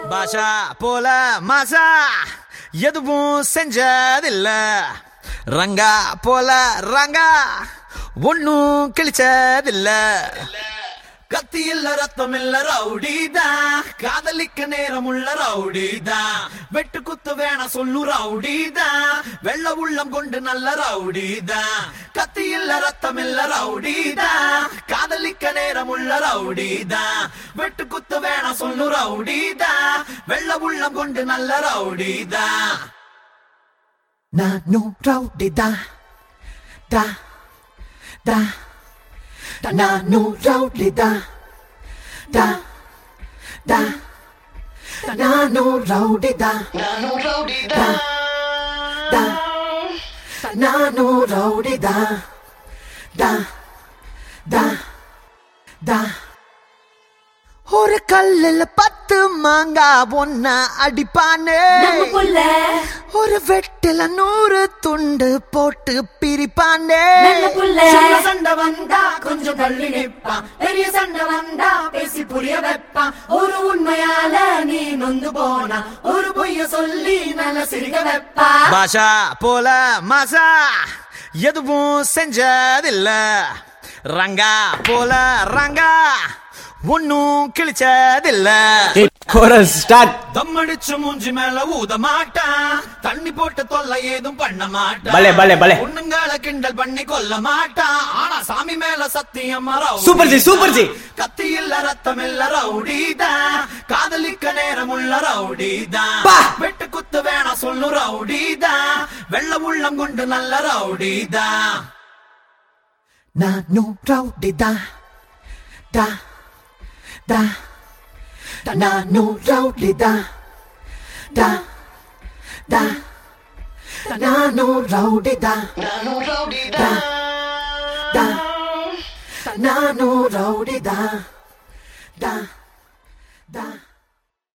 பாஷா போல மாசா எதுவும் செஞ்சதில்ல ரங்கா போல ரங்கா ஒன்னும் கிழிச்சதில்ல கத்தி இல்ல ரத்தம் இல்ல ரவுடிதா காதலிக்க நேரம் உள்ள ரவுடிதா வெட்டு குத்து வேணா சொல்லு ரவுடிதா வெள்ள உள்ளம் கொண்டு நல்ல ரவுடிதா கத்தி இல்ல ரத்தம் இல்ல ரவுடிதா காதலிக்க நேரம் உள்ள ரவுடிதா வெட்டு குத்து வேணா சொல்லு ரவுடிதா வெள்ள உள்ளம் கொண்டு நல்ல ரவுடிதா நானும் ரவுடிதா தா தா ನಾನು ರೌಡಿದ ದ ದ ನಾನು ರೌಡಿದ ನಾನು ರೌಡಿದ ದ ನಾನು ರೌಡಿದ ದ ದ ದ ஒரு கல்லுல பத்து மாங்கா ஒன்ன அடிப்பானே நம்ம புள்ள ஒரு வெட்டில நூறு துண்டு போட்டு பிரிப்பானே நல்ல புள்ள சின்ன சண்டை வந்தா கொஞ்சம் தள்ளி நிப்பான் பெரிய சண்டை வந்தா பேசி புரிய வைப்பான் ஒரு உண்மையால நீ நொந்து போனா ஒரு பொய்ய சொல்லி நல்ல சிரிக்க வைப்பா பாஷா போல மாசா எதுவும் செஞ்சதில்ல ரங்கா போல ரங்கா ஒன்னும் கிழிச்சதில்ல கோரஸ் ஸ்டார்ட் தம்மடிச்சு மூஞ்சி மேல ஊத மாட்டான் தண்ணி போட்டு தொல்லை ஏதும் பண்ண மாட்டான் பலே, பலே, பலே. பொண்ணுங்களை கிண்டல் பண்ணி கொல்ல மாட்டான் ஆனா சாமி மேல சத்தியம் மரம் சூப்பர் ஜி, சூப்பர் ஜி. கத்தி இல்ல ரத்தம் இல்ல ரவுடிதா காதலிக்க நேரம் உள்ள ரவுடிதா பா. வெட்டு குத்து வேணா சொல்லு ரவுடிதா வெள்ள உள்ளம் கொண்டு நல்ல ரவுடிதா நானும் ரவுடிதா da da da ನಾನು ರೌಡಿದ da da da ನಾನು ರೌಡಿದ ನಾನು ರೌಡಿದ da da ನಾನು ರೌಡಿದ da da